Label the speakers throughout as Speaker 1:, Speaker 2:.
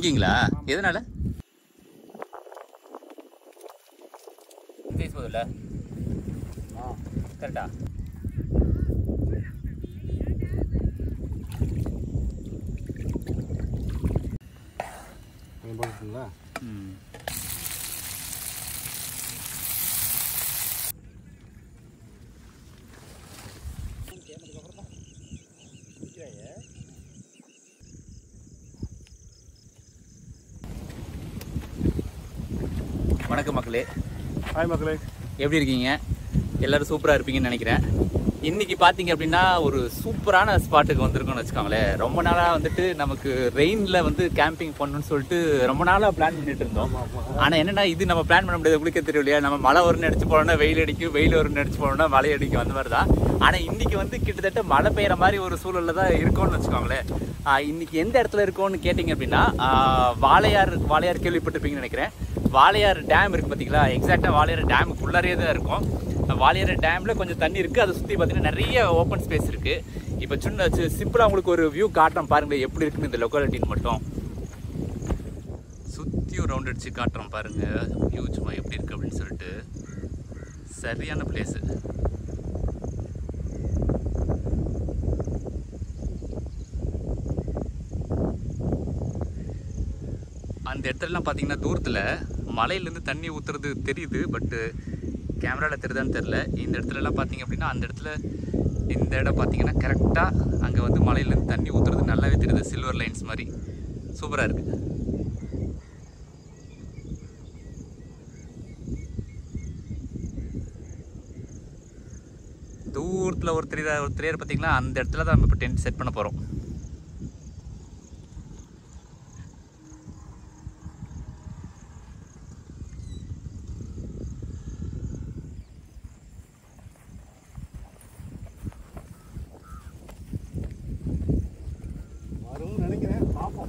Speaker 1: இங்கீங்களா எதனால சைஸ் போதும்ல கரெக்டா
Speaker 2: போட்டுங்களா
Speaker 1: ம் வணக்கம் மக்களே
Speaker 2: ஹாய் மக்களே
Speaker 1: எப்படி இருக்கீங்க எல்லாரும் சூப்பராக இருப்பீங்கன்னு நினைக்கிறேன் இன்னைக்கு பார்த்தீங்க அப்படின்னா ஒரு சூப்பரான ஸ்பாட்டுக்கு வந்திருக்கோம்னு வச்சுக்கோங்களேன் ரொம்ப நாளாக வந்துட்டு நமக்கு ரெயினில் வந்து கேம்பிங் பண்ணணும்னு சொல்லிட்டு ரொம்ப நாளாக பிளான் பண்ணிட்டு இருந்தோம் ஆனால் என்னன்னா இது நம்ம பிளான் பண்ண முடியாது உங்களுக்கு தெரியும் இல்லையா நம்ம மழை வரும்னு நினச்சி போனோம்னா வெயில் அடிக்கும் வெயில் வரும்னு நினச்சி போனோம்னா மழை அடிக்கும் அந்த மாதிரி தான் ஆனால் இன்னைக்கு வந்து கிட்டத்தட்ட மழை பெய்கிற மாதிரி ஒரு சூழலில் தான் இருக்கோம்னு வச்சுக்கோங்களேன் ஆஹ் இன்னைக்கு எந்த இடத்துல இருக்கோம்னு கேட்டிங்க அப்படின்னா ஆஹ் வாளையார் வாளையார் கேள்விப்பட்டிருப்பீங்கன்னு நினைக்கிறேன் வாளையார் டேம் இருக்குது பார்த்தீங்களா எக்ஸாக்டாக வாளையார் டேமுக்குள்ளாரே தான் இருக்கும் வாளையார் டேமில் கொஞ்சம் தண்ணி இருக்குது அதை சுற்றி பார்த்தீங்கன்னா நிறைய ஓப்பன் ஸ்பேஸ் இருக்குது இப்போ சின்ன சிம்பிளாக உங்களுக்கு ஒரு வியூ காட்டுறோம் பாருங்களேன் எப்படி இருக்குன்னு இந்த லொக்காலிட்டின்னு மட்டும் சுற்றி ஒரு ரவுண்ட் அடிச்சு காட்டுறோம் பாருங்க வியூ சும்மா எப்படி இருக்கு அப்படின்னு சொல்லிட்டு சரியான பிளேஸு அந்த இடத்துலலாம் பார்த்தீங்கன்னா தூரத்தில் மலையிலேருந்து தண்ணி ஊற்றுறது தெரியுது பட்டு கேமராவில் தெரியுதான்னு தெரில இந்த இடத்துலலாம் பார்த்தீங்க அப்படின்னா அந்த இடத்துல இந்த இடம் பார்த்தீங்கன்னா கரெக்டாக அங்கே வந்து மலையிலேருந்து தண்ணி ஊற்றுறது நல்லாவே தெரியுது சில்வர் லைன்ஸ் மாதிரி சூப்பராக இருக்குது தூரத்தில் ஒரு தெரியாத ஒரு தெரியாத பார்த்தீங்களா அந்த இடத்துல தான் நம்ம இப்போ டென்ட் செட் பண்ண போகிறோம்
Speaker 2: வரும்னு நினைக்கிறேன் பார்ப்போம்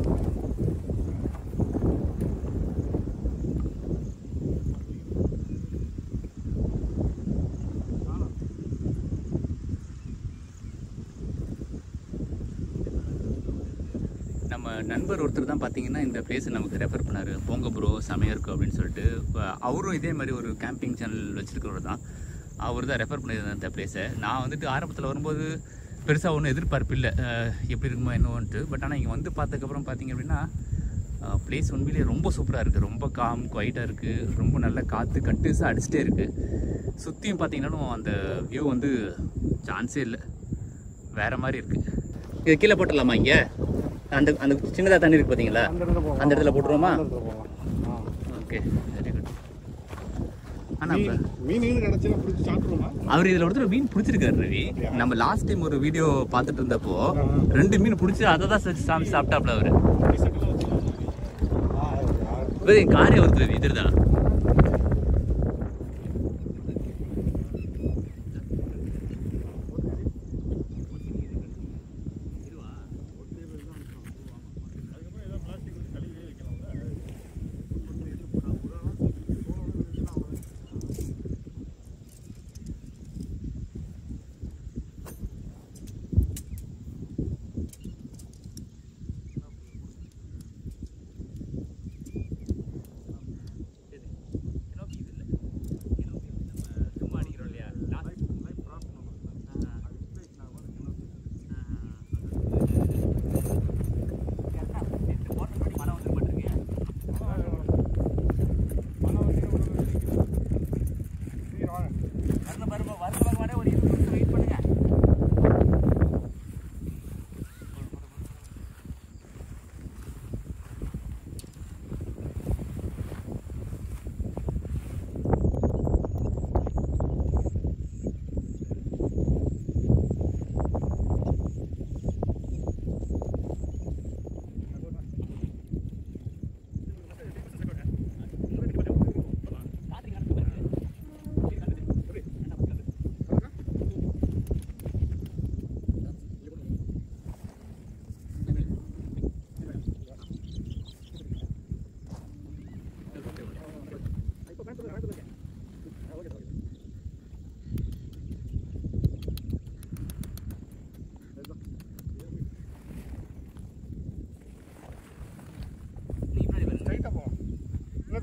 Speaker 1: நம்ம நண்பர் ஒருத்தர் தான் பார்த்தீங்கன்னா இந்த பிளேஸை நமக்கு ரெஃபர் பண்ணார் போங்க ப்ரோ செமையாக இருக்கும் அப்படின்னு சொல்லிட்டு அஹ் அவரும் இதே மாதிரி ஒரு கேம்பிங் சேனல் வச்சுருக்கிறவர் தான் அவர் தான் ரெஃபர் பண்ணியிருந்தார் இந்த பிளேஸை நான் வந்துட்டு ஆரம்பத்தில் வரும்போது பெருசாக ஒன்றும் எதிர்பார்ப்பு இல்லை அஹ் எப்படி இருக்குமோ என்னவோன்ட்டு பட் ஆனால் இங்கே வந்து பார்த்ததுக்கப்புறம் பார்த்தீங்க அப்படின்னா பிளேஸ் உண்மையிலேயே ரொம்ப சூப்பராக இருக்குது ரொம்ப காம் குவைட்டாக இருக்குது ரொம்ப நல்ல காற்று கட்டுஸாக அடிச்சிட்டே இருக்குது சுற்றியும் பார்த்தீங்கன்னாலும் அந்த வியூ வந்து சான்ஸே இல்லை வேறு மாதிரி இருக்குது இது கீழே போட்டுடலாமா இங்கே அந்த அந்த சின்னதாக தண்ணி இருக்கு பார்த்தீங்களா
Speaker 2: அந்த இடத்துல போகலாம்
Speaker 1: அந்த இடத்துல போட்டுருவோமா
Speaker 2: அந்த இடத்துல போகலாம் ஆ.
Speaker 1: ஓகே வெரி குட் ஆனால்
Speaker 2: மீன் மீன் கீன் கிடச்சுன்னா பிடிச்சி சாப்பிட்ருமா
Speaker 1: அவர் இதில் ஒருத்தர் மீன் பிடிச்சிருக்காரு ரவி நம்ம லாஸ்ட் டைம் ஒரு வீடியோ பார்த்துட்டு இருந்தப்போ ரெண்டு மீன் பிடிச்சி அதை தான் சாமி சாப்பிட்டாப்ல அவர் காரை ஒருத்தர் ரவி இதுதான்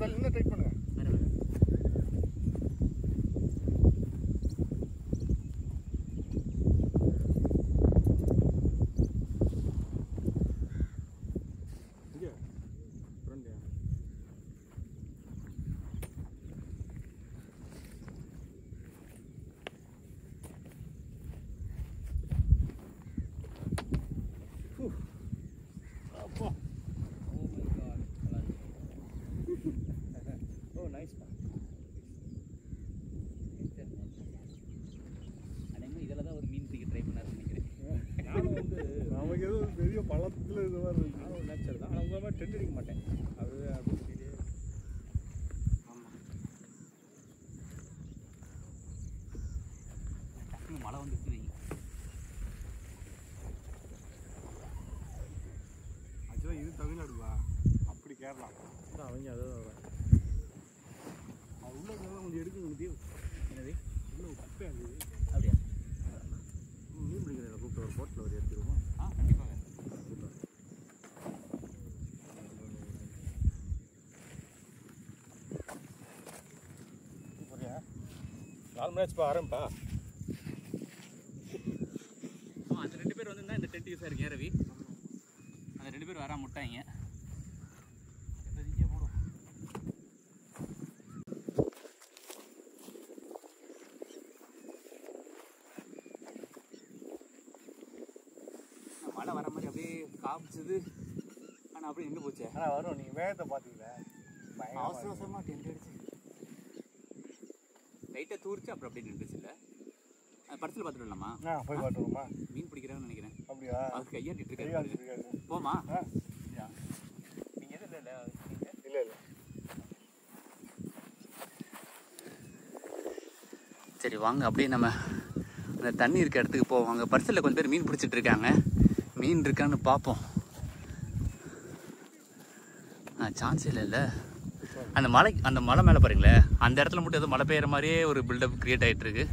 Speaker 2: தள்ளி இன்னும் டைட் பண்ணுங்க இங்க ஃப்ரெண்ட் அப்பா
Speaker 1: ஓ நைஸ் அதேமாதிரி இதில் தான் ஒரு மீன் பிடிக்க ட்ரை பண்ணாருன்னு நினைக்கிறேன்
Speaker 3: நானும் வந்து
Speaker 2: நமக்கு ஏதோ ஒரு பெரிய பள்ளத்துல இது மாதிரி இருக்கு
Speaker 3: நானும் நேச்சர் தான் ஆனால் உங்களை மாதிரி டென்ட் அடிக்க மாட்டேன் அது அப்படி சொல்லிட்டு
Speaker 1: டக்குனு மழை வந்துச்சு வைங்க
Speaker 2: ஆக்சுவலாக இது தமிழ்நாடுவா அப்படி கேரளா
Speaker 3: அதான் அவங்க அதான்
Speaker 2: அது உள்ள இருக்கிறதெல்லாம் கொஞ்சம் எடுக்க முடியும்
Speaker 1: என்னது
Speaker 2: உள்ள குப்பை அது
Speaker 1: அப்படியா
Speaker 3: மீன் பிடிக்கிறத கூப்பிட்டு ஒரு போட்டில் ஒரு எடுத்துருவோமா
Speaker 1: ஆ கண்டிப்பாக
Speaker 3: போறியா நாலு மணி ஆச்சுப்பா ஆரம்பிப்பா
Speaker 1: ஆ அந்த ரெண்டு பேர் வந்திருந்தா இந்த டென்ட் யூஸ் ஆயிருக்கு ரவி அந்த ரெண்டு பேர் வராம விட்டாங்க இப்போதைக்கே போடும் மழை வர மாதிரி அப்படியே காமிச்சது ஆனால் அப்படியே நின்று போச்சே
Speaker 2: ஆனால் வரும் நீங்கள் வேகத்தை பார்த்தீங்களா
Speaker 1: அவசர அவசரமாக டென்ட் அடிச்சு லைட்டாக தூரிச்சு அப்புறம் அப்படியே நின்றுச்சு இல்லை படத்தில் பார்த்துட்டு வரலாமா
Speaker 2: ஆ போய் பார்த்துருவோமா
Speaker 1: மீன் பிடிக்கிறாங்கன்னு நினைக்கிறேன்
Speaker 2: அப்படியா
Speaker 1: அதுக்கு கையாட்டிட்டு
Speaker 2: சரியா
Speaker 1: இருக்காரு
Speaker 2: இருக்காது
Speaker 1: போமா
Speaker 2: ஆ
Speaker 1: நீங்க எதுவும் இல்லை
Speaker 2: இல்லை இல்லை
Speaker 1: சரி வாங்க அப்படியே நம்ம அந்த தண்ணி இருக்க இடத்துக்கு போவோம் அங்கே பரிசலில் கொஞ்சம் பேர் மீன் பிடிச்சிட்டு இருக்காங்க மீன் இருக்கான்னு பார்ப்போம் ஆ சான்ஸ் இல்லை இல்லை அந்த மலை அந்த மலை மேலே பாருங்களேன் அந்த இடத்துல மட்டும் ஏதோ மழை பெய்யுற மாதிரியே ஒரு பில்டப் கிரியேட் ஆகிட்டு இருக்கு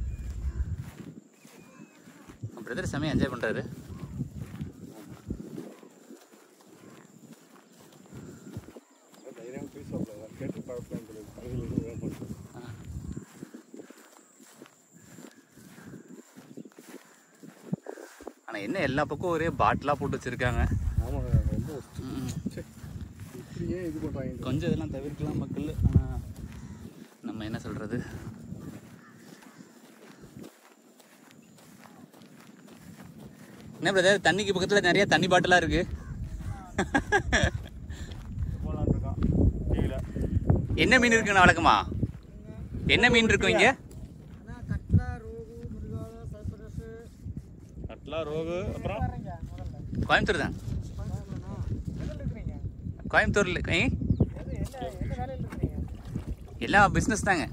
Speaker 1: பிரதர் செமையாக என்ஜாய் பண்ணுறாரு
Speaker 2: தைரியம் போய் சொல்லலாம் கேட்டு பார்க்கலாம் பகுதியில் இருந்து வேலை பண்ணுறோம்
Speaker 1: ஆனால் என்ன எல்லா பக்கம் ஒரே பாட்டிலாக போட்டு வச்சுருக்காங்க
Speaker 2: ஆமாங்க ரொம்ப worst. ச்சே, இப்படியே இது பண்ணுறாங்க
Speaker 1: கொஞ்சம் இதெல்லாம் தவிர்க்கலாம் மக்கள் ஆனால் நம்ம என்ன சொல்கிறது என்ன பிரதர் தண்ணிக்கு பக்கத்தில் நிறைய தண்ணி பாட்டிலாக இருக்கு
Speaker 2: போகலான்னு இருக்கான் கீழே
Speaker 1: என்ன மீன் இருக்குண்ணா வழக்கமா என்ன மீன் இருக்கும் இங்கே
Speaker 3: கட்லா ரோகு அப்புறம்
Speaker 1: கோயம்புத்தூர் தான் கோயம்புத்தூர்ல ஏ எல்லாம் பிஸ்னஸ் தாங்க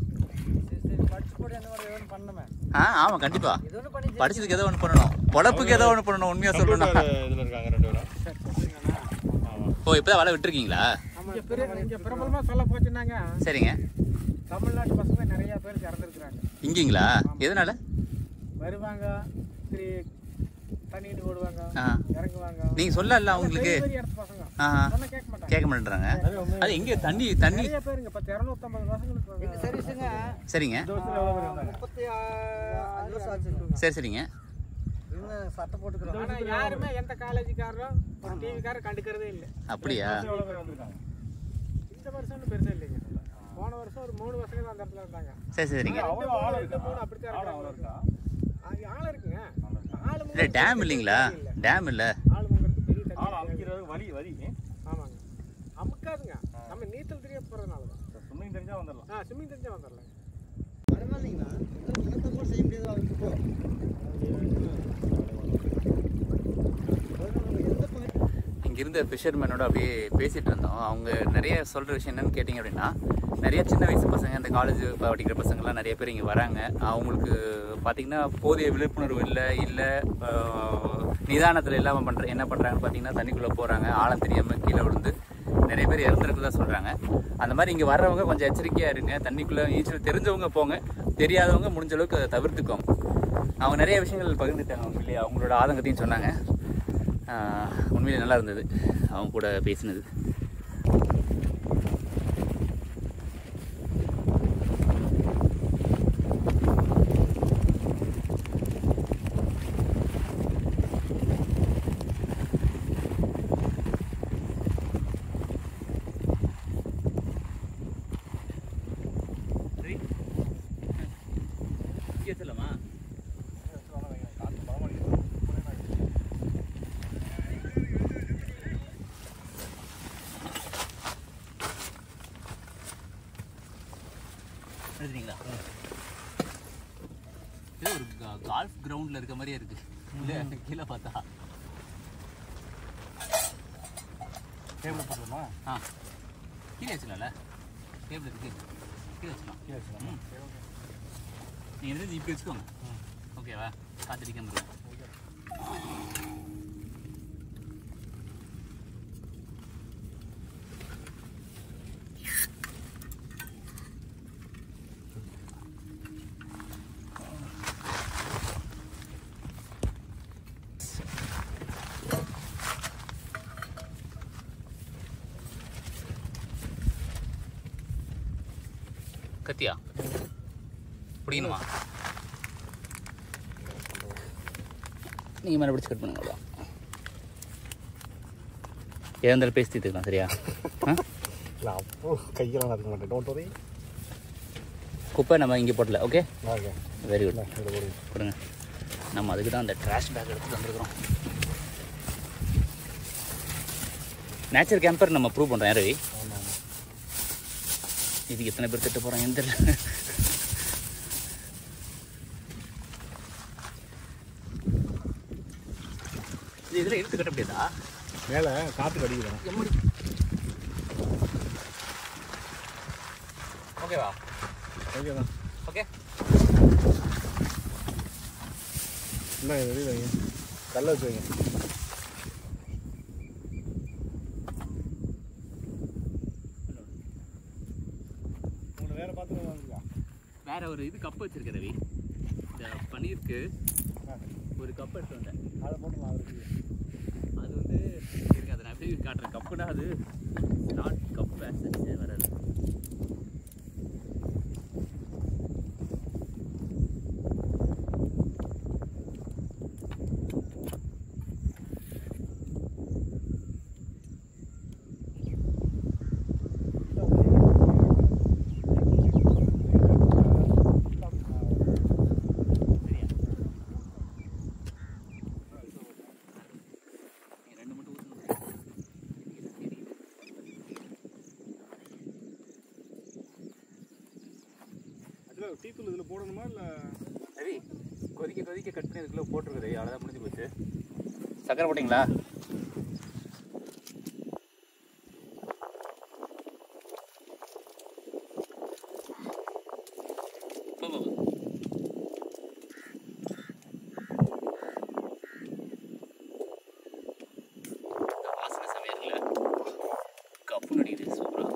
Speaker 1: ஆ ஆமாம் கண்டிப்பாக படிச்சதுக்கு ஏதோ ஒன்று பண்ணணும் பொழப்புக்கு ஏதோ ஒன்று பண்ணணும் உண்மையாக சொல்லணும்
Speaker 3: இதில் இருக்காங்க ரெண்டு பேரும் ஆமாம்
Speaker 1: ஓ இப்போ தான் வலை விட்டுருக்கீங்களா
Speaker 4: இங்க பெரிய இங்க பிரபலமா சொல்ல போச்சுன்னாங்க
Speaker 1: சரிங்க
Speaker 4: தமிழ்நாட்டு பசங்க நிறைய பேர் இறந்துருக்குறாங்க
Speaker 1: இங்கீங்களா எதனால
Speaker 4: வருவாங்க சரி தண்ணிட்டு போடுவாங்க
Speaker 1: ஆ
Speaker 4: இறங்குவாங்க
Speaker 1: நீங்க சொல்லல உங்களுக்கு
Speaker 4: பெரிய பெரிய இடத்து பசங்க
Speaker 1: ஆ
Speaker 4: சொன்னா கேட்க மாட்டாங்க
Speaker 1: கேட்க மாட்டேன்றாங்க அது எங்க தண்ணி தண்ணி
Speaker 4: நிறைய பேருங்க பத்து இரநூத்தம்பது பசங்களுக்கு எங்க சர்வீஸுங்க
Speaker 1: சரிங்க
Speaker 4: முப்பத்தி அஞ்சு வருஷம் ஆச்சு
Speaker 1: சரி சரிங்க
Speaker 4: சட்டை போட்டுக்கிறோம் ஆனா யாருமே எந்த காலேஜுக்காரரும் ஒரு டிவிக்காரரும் கண்டுக்கிறதே இல்லை
Speaker 1: அப்படியா
Speaker 3: எவ்வளோ பேர் வந்திருக்காங்க
Speaker 4: இந்த வருஷம் ஒன்றும் பெருசா இல்லைங்க போன வருஷம் ஒரு மூணு வருஷம் தான் அந்த இடத்துல இருந்தாங்க
Speaker 1: சரி சரிங்க
Speaker 3: அவ்வளோ ஆள் இருக்கா
Speaker 4: மூணு அப்படித்தான்
Speaker 3: ஆள் அவ்வளோ இருக்கா
Speaker 4: அது ஆள் இருக்குங்க ஆளு
Speaker 1: இல்லை டேம் இல்லைங்களா டேம் இல்லை
Speaker 4: ஆளு முங்கிறது பெரிய
Speaker 3: ஆள்
Speaker 4: தண்ணி
Speaker 3: அமைக்கிறதுக்கு வழி வழி
Speaker 4: ஆமாங்க அமுக்காதுங்க நம்ம நீச்சல் தெரிய போறதுனால தான்
Speaker 3: ஸ்விம்மிங் தெரிஞ்சா வந்துடலாம்
Speaker 4: ஆ ஸ்விம்மிங் தெரிஞ்சா வந்துடலாம்
Speaker 1: இங்க இருந்த ஃபிஷர்மேனோட அப்படியே பேசிட்டு இருந்தோம் அவங்க நிறைய சொல்ற விஷயம் என்னன்னு கேட்டிங்க அப்படின்னா நிறைய சின்ன வயசு பசங்க இந்த காலேஜ் படிக்கிற பசங்கள்லாம் நிறைய பேர் இங்கே வராங்க அவங்களுக்கு பார்த்தீங்கன்னா போதிய விழிப்புணர்வு இல்லை இல்லை நிதானத்தில் இல்லாமல் பண்ணுற என்ன பண்ணுறாங்கன்னு பார்த்தீங்கன்னா தண்ணிக்குள்ளே போகிறாங்க ஆழம் தெரியாமல் கீழே விழுந்து நிறைய பேர் இறந்துருக்குதா சொல்கிறாங்க அந்த மாதிரி இங்கே வர்றவங்க கொஞ்சம் எச்சரிக்கையாக இருங்க தண்ணிக்குள்ளே நீச்சல் தெரிஞ்சவங்க போங்க தெரியாதவங்க முடிஞ்ச அளவுக்கு அதை தவிர்த்துக்கோங்க அவங்க நிறைய விஷயங்கள் பகிர்ந்துட்டாங்க உண்மையிலேயே அவங்களோட ஆதங்கத்தையும் சொன்னாங்க ஆஹ் உண்மையிலே நல்லா இருந்தது அவங்க கூட பேசினது எடுத்துட்டீங்களா இது ஒரு கால்ஃப் கிரவுண்டில் இருக்க மாதிரியே இருக்கு இல்லை கீழே பார்த்தா
Speaker 2: டேபிள் போடலாமா
Speaker 1: ஆ கீழே வச்சுக்கலாம்ல டேபிள் இருக்கு கீழே வச்சுக்கலாம்
Speaker 2: கீழே வச்சுக்கலாமா
Speaker 1: ம். நீங்கள் எடுத்து இப்படி வச்சுக்கோங்க ஓகேவா காத்தடிக்காம இருக்கும் கத்தியா பிடிக்கணுமா நீங்கள் மேலே பிடிச்சி கட் பண்ணுங்க அவ்வளோ இருந்தாலும் பேசி தீர்த்துக்கலாம் சரியா ஆ
Speaker 2: இல்லை அப்போ கையெல்லாம் நடக்க மாட்டேன் டோன்ட் வரி
Speaker 1: குப்பை நம்ம இங்கே போடல ஓகே
Speaker 2: ஓகே
Speaker 1: வெரி குட்
Speaker 2: இல்லை இதில் போடுங்க
Speaker 1: கொடுங்க நம்ம அதுக்கு தான் அந்த ட்ராஷ் பேக் எடுத்துட்டு வந்திருக்கிறோம் நேச்சர் கேம்பர் நம்ம ப்ரூவ் பண்ணுறோம் ரவி
Speaker 2: ஆமாம் ஆமாம்
Speaker 1: இதுக்கு எத்தனை பேர் திட்ட போகிறாங்கன்னு தெரியல இது இதில் இழுத்து கட்ட முடியாதா
Speaker 2: மேலே காற்று கடிக்கிறோம்
Speaker 1: எம்மடி ஓகேவா
Speaker 2: ஓகே தான்
Speaker 1: ஓகே
Speaker 2: என்ன வெளியே வைங்க கல்லை வச்சு வைங்க உங்களை வேறு பார்த்து வாங்கிக்கா
Speaker 1: வேற ஒரு இது கப் வச்சிருக்க ரவி இந்த பன்னீருக்கு ஒரு கப் எடுத்து வந்தேன்
Speaker 2: அதை போட்டு அவருக்கு
Speaker 1: அது வந்து இருக்கு அதை நான் எப்படி காட்டுறேன் கப்புனா அது நாட் கப் ஆசஸ் வராது சரியா நீங்க ரெண்டு மட்டும் ஊற்றணும்
Speaker 2: அதில் டீத்தூள் இதில் போடணுமா இல்லை
Speaker 1: ரவி கொதிக்க கொதிக்க கட் பண்ணி அதுக்குள்ளே போட்டுருக்குது அவ்வளோதான் முடிஞ்சு போச்சு சக்கரை போட்டிங்களா போ, போ, போ. வாசனை செமையா இருக்குல்ல? கப்புன்னு அடிக்குது சூப்பரா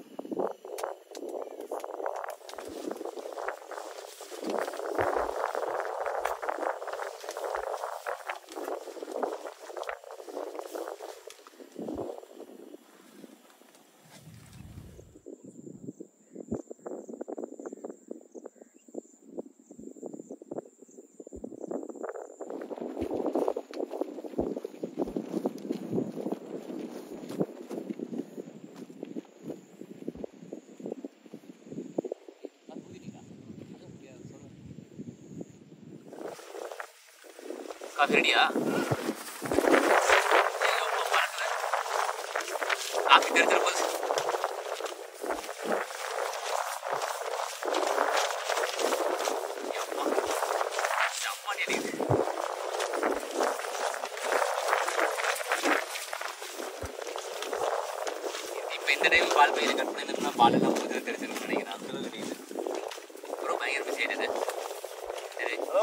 Speaker 1: அது ஊத்திட்டீங்களா? அது முடியாது, சொல்லுங்க. காஃபி ரெடியா காஃபி தெரிஞ்சிட போகுது யப்பா, செம்ம அடிக்குது. இப்ப இந்த டைம் பால் பையில கட் பண்ணிருந்தோம்னா பால் எல்லாம் புது தெரிஞ்சிருக்கும் நினைக்கிறேன் அந்த அளவுக்கு அடிக்குது ப்ரோ பயங்கர பிஸி ஆயிடுது சரி
Speaker 2: ஹலோ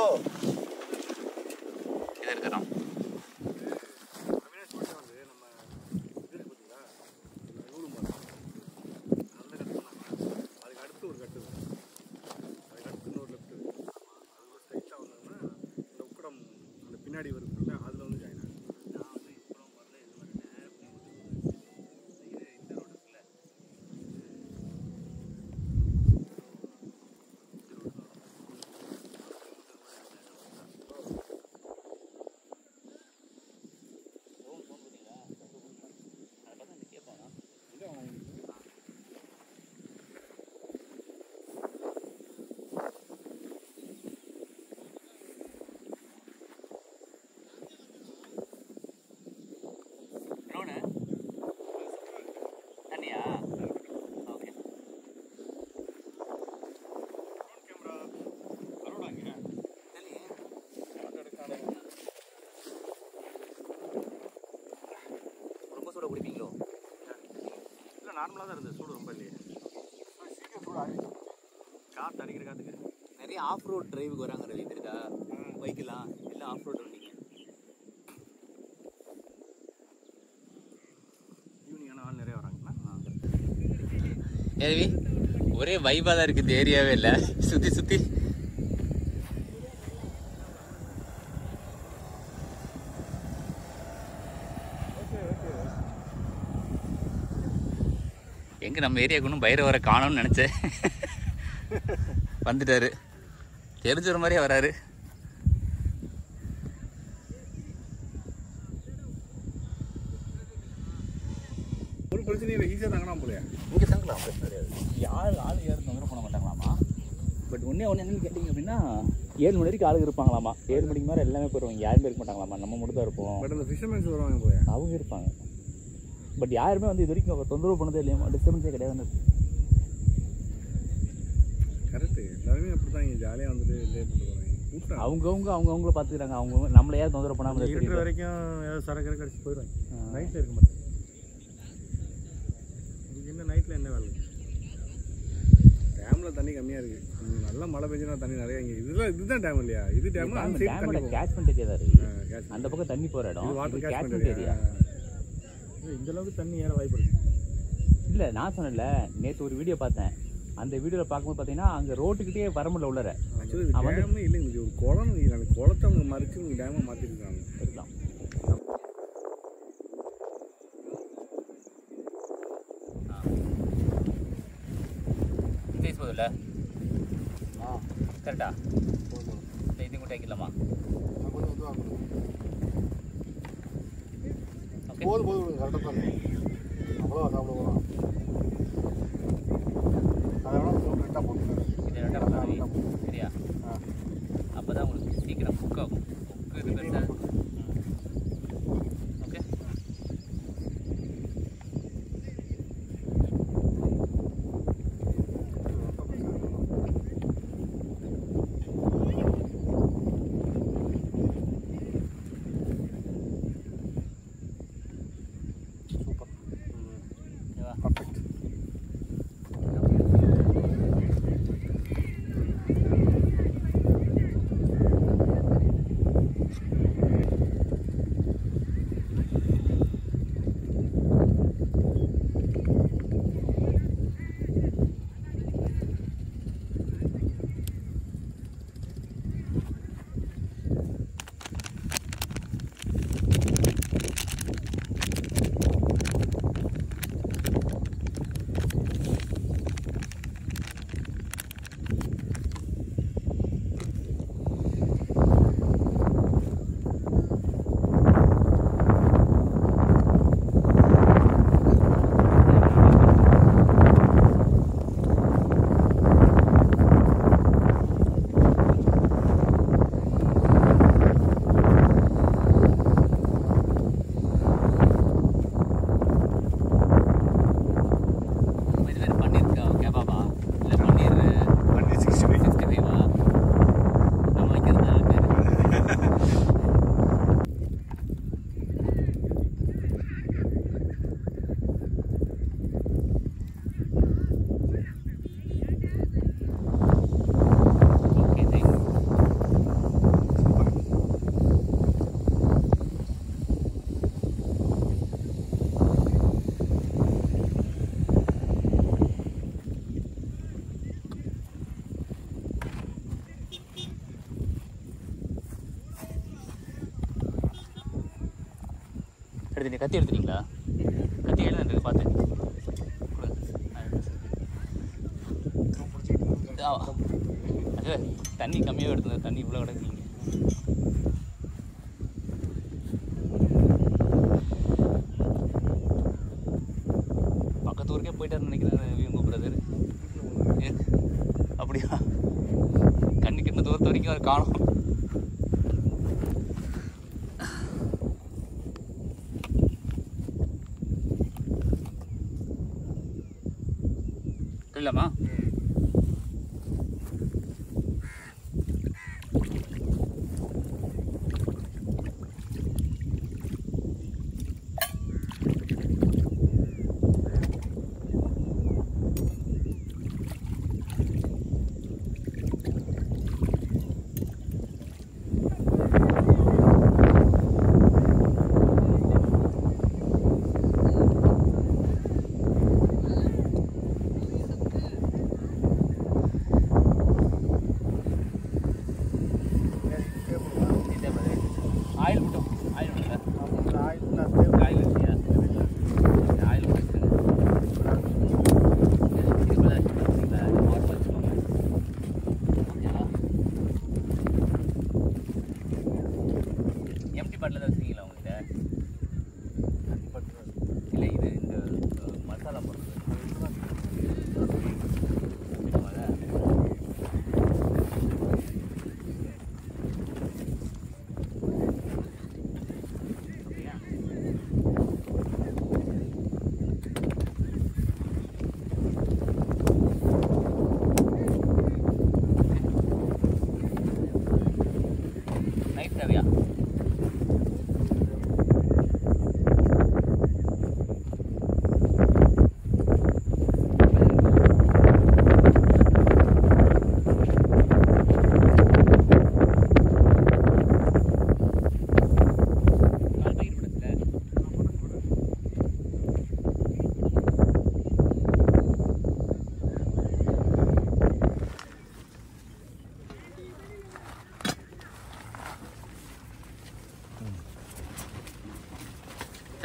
Speaker 1: இது இருக்கிறோம்
Speaker 2: அவினாஷ் மட்டும் வந்து நம்ம இது இருக்கு பார்த்தீங்களா இந்த நூறு மரம் அந்த கட்டு பண்ணாங்க அதுக்கு அடுத்து ஒரு கட்டு இருக்கு. அதுக்கு அடுத்து இன்னொரு லெஃப்ட் அது ஸ்ட்ரைட்டாக வந்தோம்னா இந்த உக்கடம் அந்த பின்னாடி வருதுல்ல அதில் வந்து ஜாயின் ஆகும்
Speaker 1: நான் வந்து இப்போ வரல இது வரல இது இந்த ரோடு இருக்குல்ல எவ்வளோ குடிப்பீங்களோ
Speaker 2: இல்லை நார்மலாக தான் இருந்தது சூடு ரொம்ப இல்லையே காற்று அடிக்கிற காற்றுக்கு
Speaker 1: நிறைய ஆஃப் ரோட் டிரைவுக்கு வராங்க ரவி தெரியுதா பைக்கெல்லாம் எல்லாம் ஆஃப் ரோட் வண்டிங்க
Speaker 2: ஈவினிங் ஆனால் ஆள் நிறைய வராங்களா
Speaker 1: ரவி ஒரே வைபாக தான் இருக்குது இந்த ஏரியாவே இல்லை சுற்றி சுற்றி எங்க நம்ம ஏரியாவுக்கு ஒன்றும் பயிர வர காணோம்னு நினச்சேன் வந்துட்டாரு தெரிஞ்ச மாதிரியே வராரு
Speaker 2: ஒரு பிரச்சனையும் இல்லை ஈஸியாக தாங்கலாம் போலையா
Speaker 1: இங்கே தங்கலாம் பிரச்சனை கிடையாது யார் ஆள் யாரும் தொந்தரவு பண்ண மாட்டாங்களாமா பட் ஒன்றே ஒன்று என்னன்னு கேட்டிங்க அப்படின்னா ஏழு மணி வரைக்கும் ஆளுங்க இருப்பாங்களாமா ஏழு மணிக்கு மேலே எல்லாமே போயிடுவாங்க யாருமே இருக்க மாட்டாங்களாமா நம்ம மட்டும் தான் இருப்போம்
Speaker 2: பட் அந்த ஃபிஷர்மேன்ஸ் வருவாங்க போலையா
Speaker 1: அவங்க இருப்பாங்க பட் யாருமே வந்து இது வரைக்கும் தொந்தரவு பண்ணதே இல்லையா டிஸ்டர்பன்ஸே கிடையாது
Speaker 2: கரெக்டு எல்லாருமே அப்படி தான் இங்கே ஜாலியாக வந்துட்டு என்ஜாய் பண்ணிட்டு போகிறாங்க கூட்டம்
Speaker 1: அவங்கவுங்க அவங்கவுங்கள பார்த்துக்கிறாங்க அவங்க நம்மள யாரும் தொந்தரவு பண்ணாமல்
Speaker 3: இருக்கிற
Speaker 1: இருக்கிறது
Speaker 3: வரைக்கும் ஏதாவது சரக்கு இறக்கு அடிச்சு போயிடுவாங்க
Speaker 1: ஆ.
Speaker 3: நைட்டில் இருக்க மாட்டேன் இதுக்கு என்ன நைட்டில் என்ன வேலை
Speaker 2: டேமில் தண்ணி கம்மியாக இருக்குது நல்லா மழை பெஞ்சுனா தண்ணி நிறைய இங்கே இதெல்லாம் இதுதான் டேம் இல்லையா இது டேம் அந்த சைடு தண்ணி
Speaker 1: டேமோட
Speaker 2: போகும்.
Speaker 1: கேட்ச்மெண்ட் ஏரியா தான் இருக்கு
Speaker 2: ஆ, catch
Speaker 1: அந்த பக்கம் தண்ணி போகிற இடம்
Speaker 2: இது வாட்டர்
Speaker 1: கேட்ச்மெண்ட்
Speaker 2: கேட்ச்மெண்ட்
Speaker 1: ஏரியா
Speaker 3: இது இந்த அளவுக்கு தண்ணி ஏற வாய்ப்பு இருக்கு
Speaker 1: இல்லை நான் சொன்னேன்ல நேற்று ஒரு வீடியோ பார்த்தேன் அந்த வீடியோவில் பார்க்கும்போது பார்த்தீங்கன்னா அங்கே ரோட்டுக்கிட்டே வர முடியல உள்ளர
Speaker 2: ஆக்சுவலி இது டேமே இல்லைங்க இது ஒரு குளம் அந்த குளத்தை அவங்க மறிச்சு இவங்க டேமை மாற்றிருக்காங்க
Speaker 1: இருக்கலாம் சைஸ் போதும்ல கரெக்டா இந்த இது கூட வைக்கலாமா ஓகே
Speaker 3: போதும் போதும் கரெக்டாக தான் அவ்வளோ சாப்பிட போகிறோம் அதெல்லாம் ரெண்டாக போட்டுருக்காரு
Speaker 1: இது ரெண்டாம் மாதிரி சரியா அப்போ தான் உங்களுக்கு சீக்கிரம் குக் ஆகும் குக்கு இது பெருசா ஓகே
Speaker 3: சூப்பர்
Speaker 1: ஓகேவா
Speaker 3: பர்ஃபெக்ட்
Speaker 1: இது வேறு பன்னீர் கேபாபா இல்லை பன்னீர்
Speaker 2: பண்ணி சிக்ஸ்டி ஃபைவ்
Speaker 1: சிக்ஸ்டி ஃபைவா நம்ம வைக்கிறது தான் பேர் ஓகே தேங்க்யூ எடுத்துட்டீங்க கத்தி எடுத்துட்டீங்களா கத்தி எழுத இருக்கு பார்த்து கொடுங்க. ஆ, எடுத்து. ஆ, அது தண்ணி கம்மியாக எடுத்தது தண்ணி இவ்வளோ கிடக்குங்க பக்கத்து ஊருக்கே போயிட்டாருன்னு நினைக்கிறேன் இவங்க பிரதர் அப்படியா கண்ணுக்கு என்ன தூரத்து வரைக்கும் அவர் காணும் இல்லைம்மா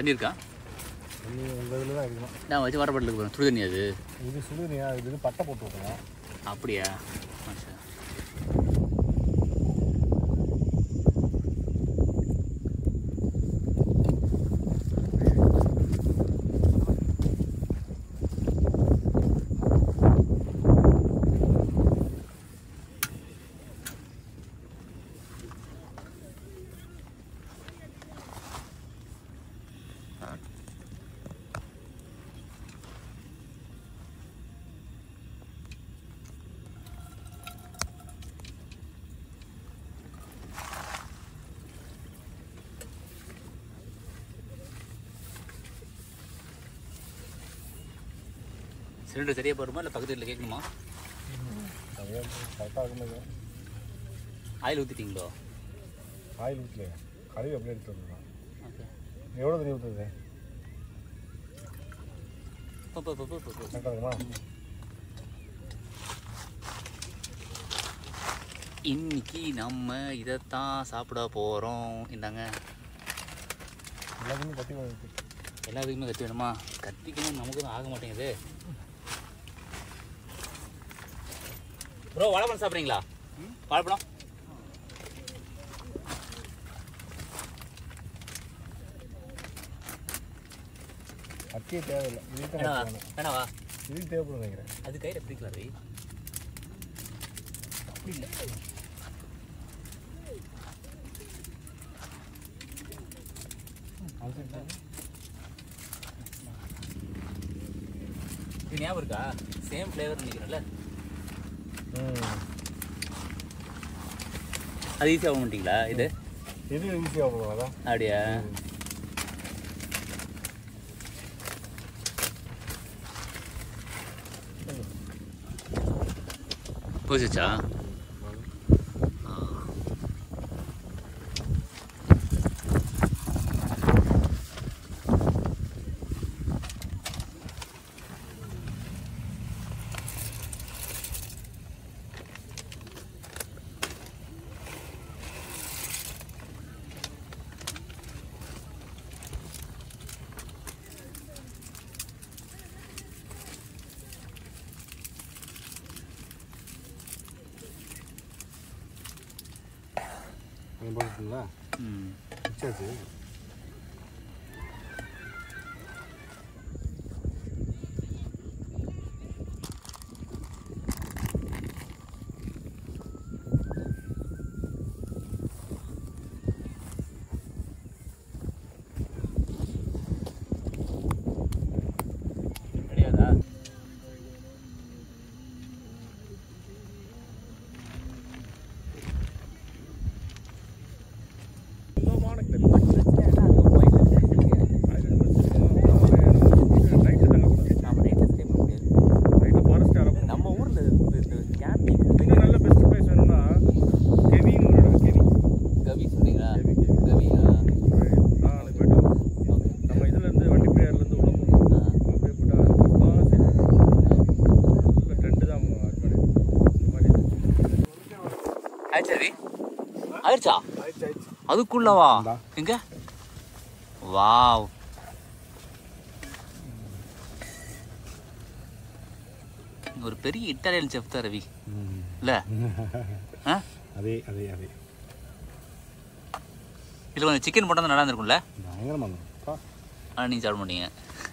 Speaker 1: தண்ணி இருக்கா
Speaker 3: தண்ணி உங்கள் இதில் தான் இருக்கணும்
Speaker 1: நான் வச்சு வரப்பட்டில் போகிறேன் சுடு தண்ணி அது
Speaker 3: இது சுடுனியா இது இது பட்டை போட்டு விட்டுருங்க
Speaker 1: அப்படியா ஆச்சா. சிலிண்டர் சரியாக போடுமா இல்லை பக்கத்து வீட்டில் கேட்கணுமா
Speaker 3: சரியாக கரெக்டாக இருக்கும்போது
Speaker 1: ஆயில் ஊற்றிட்டீங்களோ
Speaker 3: ஆயில் ஊற்றலையா கழுவி அப்படியே எடுத்து வந்துடலாம்
Speaker 1: ஓகே
Speaker 3: எவ்வளோ தண்ணி ஊற்றுது
Speaker 1: போ போ போ போ போ, போ
Speaker 3: கரெக்டாக இருக்குமா
Speaker 1: இன்னைக்கு நம்ம இதைத்தான் சாப்பிட போகிறோம் இந்தாங்க
Speaker 3: எல்லாத்தையுமே கட்டி வாங்கி
Speaker 1: எல்லா இதுக்குமே கத்தி வேணுமா கத்திக்கணும் நமக்கு தான் ஆக மாட்டேங்குது ப்ரோ வாழைப்பழம் சாப்பிட்றீங்களா வாழைப்பழம்
Speaker 3: கத்தியே தேவையில்லை இதுக்கு தான்
Speaker 1: வேணாவா
Speaker 3: கத்தி வேணும்.
Speaker 1: வேணாவா
Speaker 3: இதுக்கு தேவைப்படும் நினைக்கிறேன்
Speaker 1: அது கையில் பிடிக்கலாம் ரவி அப்படி இல்லை
Speaker 3: அது சரி.
Speaker 1: இது ஞாபகம் இருக்கா சேம் ஃப்ளேவர் நினைக்கிறேன்ல
Speaker 3: ம்
Speaker 1: அது ஈஸியாக ஆக மாட்டீங்களா இது
Speaker 3: இது ஈஸியாக போகும் அதான்
Speaker 1: அப்படியா போச்சுச்சா
Speaker 3: அது போட்டுங்களா
Speaker 1: ம்
Speaker 3: மிச்சாச்சு
Speaker 1: கிடையாதா
Speaker 2: சுத்தமான கிளம்பி நைட்டு தங்கக்கூடாது
Speaker 1: நம்ம நைட்டில் ஸ்டே பண்ண முடியாது
Speaker 2: நைட்டு ஃபாரஸ்ட் அளவு
Speaker 1: நம்ம ஊரில் கேம்பிங்
Speaker 2: இன்னும் நல்ல பெஸ்ட் பிளேஸ் வேணும்னா கெவின்னு ஒரு இடம் கெவி
Speaker 1: கவி சொன்னீங்களா
Speaker 2: கெவி கெவி
Speaker 1: கவியா
Speaker 2: நான் அன்னைக்கு போயிட்டு வந்தோம்.
Speaker 1: ஓகே
Speaker 2: நம்ம இதுல இருந்து வண்டி பேர்லேருந்து உள்ள போகணும் அப்படியே போட்டா நல்ல ட்ரெண்டு தான் அது மாதிரி இந்த மாதிரி
Speaker 1: ஆயிடுச்சா ரவி ஆயிடுச்சா
Speaker 3: ஆயிடுச்சு ஆயிடுச்சு
Speaker 1: அதுக்குள்ளவா
Speaker 3: இந்தா.
Speaker 1: எங்க வாவ் ஒரு பெரிய இட்டாலியன் செஃப் தான் ரவி
Speaker 3: ம்
Speaker 1: இல்ல ஆ
Speaker 3: அதே அதே அதே
Speaker 1: இதுல கொஞ்சம் சிக்கன் போட்டால் நல்லா இருந்திருக்கும்ல
Speaker 3: பயங்கரமாக இருந்தோம் பா.
Speaker 1: ஆனால் நீங்கள் சாப்பிட மாட்டீங்க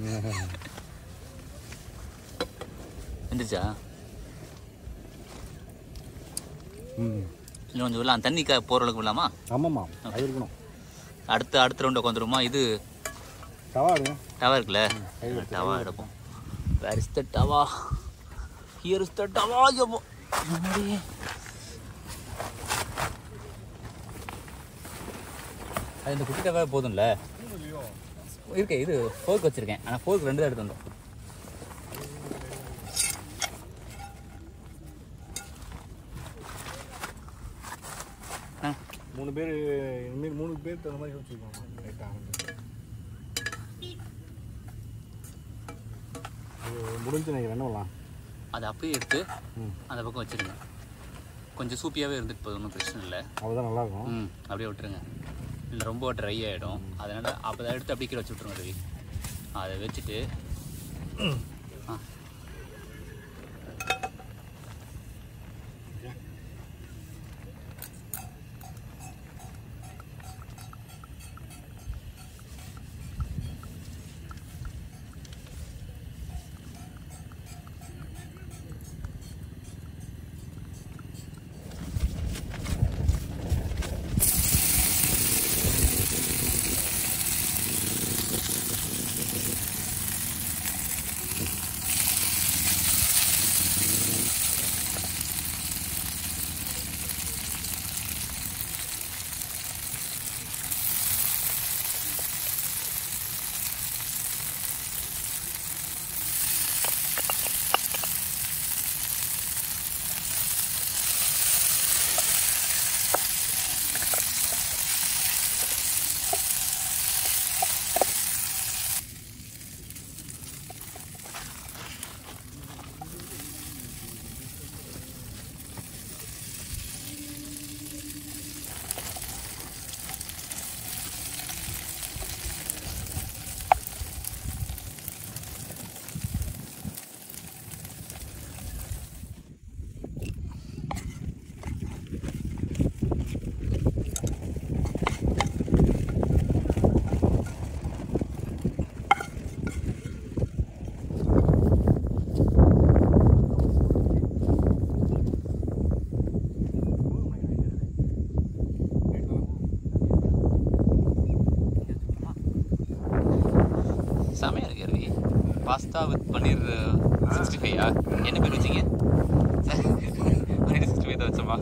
Speaker 1: வந்துருச்சா
Speaker 3: ம்
Speaker 1: இல்லை கொஞ்சம் விடலாம் தண்ணி க போகிற அளவுக்கு விடலாமா
Speaker 3: ஆமாம்மா அது இருக்கணும்
Speaker 1: அடுத்த அடுத்த ரவுண்ட் உட்காந்துருமா இது
Speaker 3: தவா எடுங்க
Speaker 1: டவா இருக்குல்ல
Speaker 3: கையில எடுத்து,
Speaker 1: டவா எடுப்போம் where is the tawa here is the tawa யோபோ அது இந்த குட்டி டவா போதும்ல இருக்கே இது ஃபோர்க் வச்சிருக்கேன் ஆனால் ஃபோர்க் ரெண்டு தான் எடுத்து வந்தோம் ஆ
Speaker 3: மூணு பேர் இனிமேல் மூணு பேர் தகுந்த மாதிரி யோசிச்சுக்கோங்க ரைட்டாக அது முடிஞ்சு நினைக்கிறேன் என்ன பண்ணலாம்
Speaker 1: அதை அப்படியே எடுத்து
Speaker 3: ம்
Speaker 1: அந்த பக்கம் வச்சிருங்க கொஞ்சம் சூப்பியாகவே இருந்துட்டு போதும் ஒன்றும் பிரச்சனை இல்லை
Speaker 3: அவ்வளோதான் நல்லாயிருக்கும்
Speaker 1: ம் அப்படியே விட்டுருங்க இல்லை ரொம்ப ட்ரை ஆகிடும் அதனால் அப்போ அதை எடுத்து அப்படியே கீழே வச்சு விட்ருங்க ரவி அதை வச்சுட்டு ஆ செமையா இருக்கு Ravi pasta with paneer sixty ஃபைவா என்ன பேர் வச்சீங்க பன்னீர் சிக்ஸ்டி ஃபைவ் தான் வச்சோமா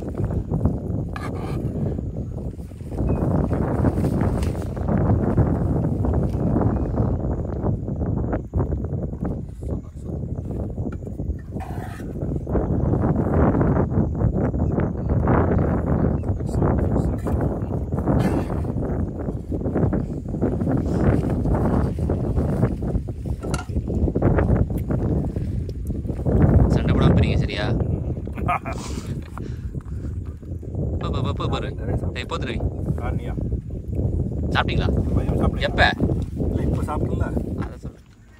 Speaker 1: சண்டை போடாம போறீங்க சரியா போ, போ, போ, போ, பாரு டேய் போத்து ரவி
Speaker 2: காரணியா
Speaker 1: சாப்பிட்டீங்களா
Speaker 2: பையன் சாப்பிடல
Speaker 1: எப்போ
Speaker 2: இல்லை இப்போ சாப்பிடல
Speaker 1: அதை சொல்லு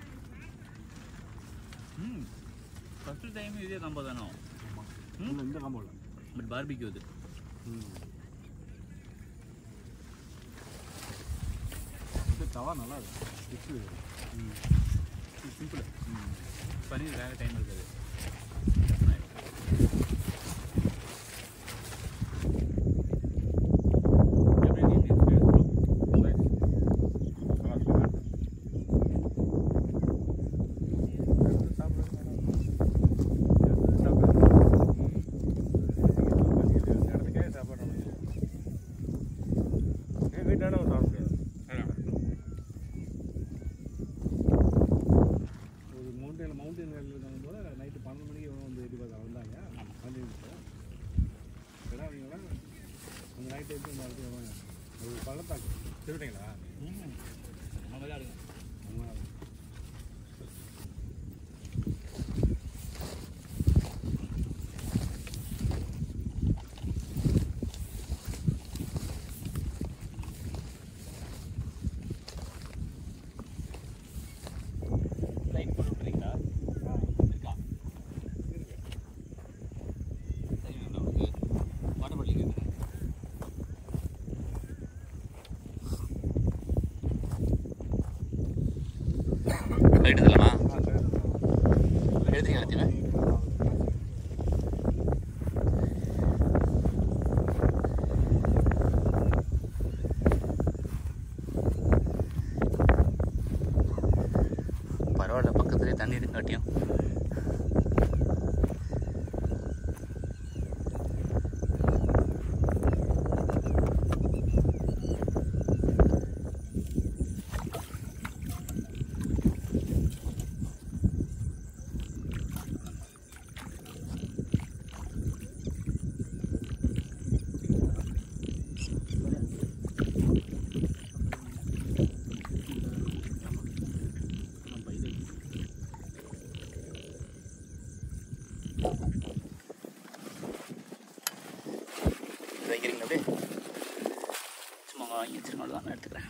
Speaker 1: ம் ஃபஸ்ட்டு டைம் இதே காம்போ தானோ
Speaker 2: இல்லை இந்த காம்போல
Speaker 1: பட் பார்பிக்யூ இது
Speaker 2: இது தவா நல்லா இருக்கு டிஷ்ஷு
Speaker 1: சிம்பிள் பன்னீர் வேக டைம் இருக்காது
Speaker 2: ஒரு மவுண்டன் மவுண்டன் இருக்காங்க போல நைட்டு பன்னெண்டு மணிக்கு இவங்க வந்து எட்டி பார்க்க வந்தாங்க வந்து ஏன்னா அவங்களா அந்த நைட்டு எடுத்து இந்த இடத்துல வாங்க ஒரு பள்ளத்தாக்கு திருவிட்டீங்களா அவங்க
Speaker 1: லைட் போட்டு விட்றீங்களா இருக்கா சரி உங்களுக்கு வாட்டர் பாட்டில் கேட்குறேன் லைட் இதெல்லாமா எழுதுங்க எல்லாத்தையுமே பரவாயில்ல பக்கத்துலேயே தண்ணி இருக்காட்டியும் வாங்கி வச்சிருக்கோம் தான் நான் எடுத்துக்கிறேன்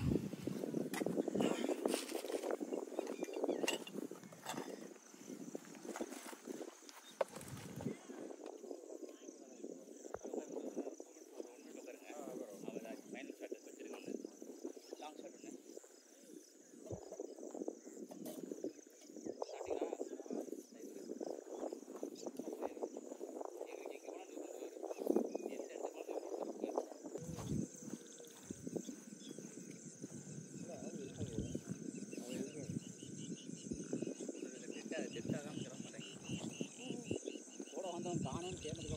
Speaker 1: கூட வந்தவன் காணும் தேர்ந்ததுக்கு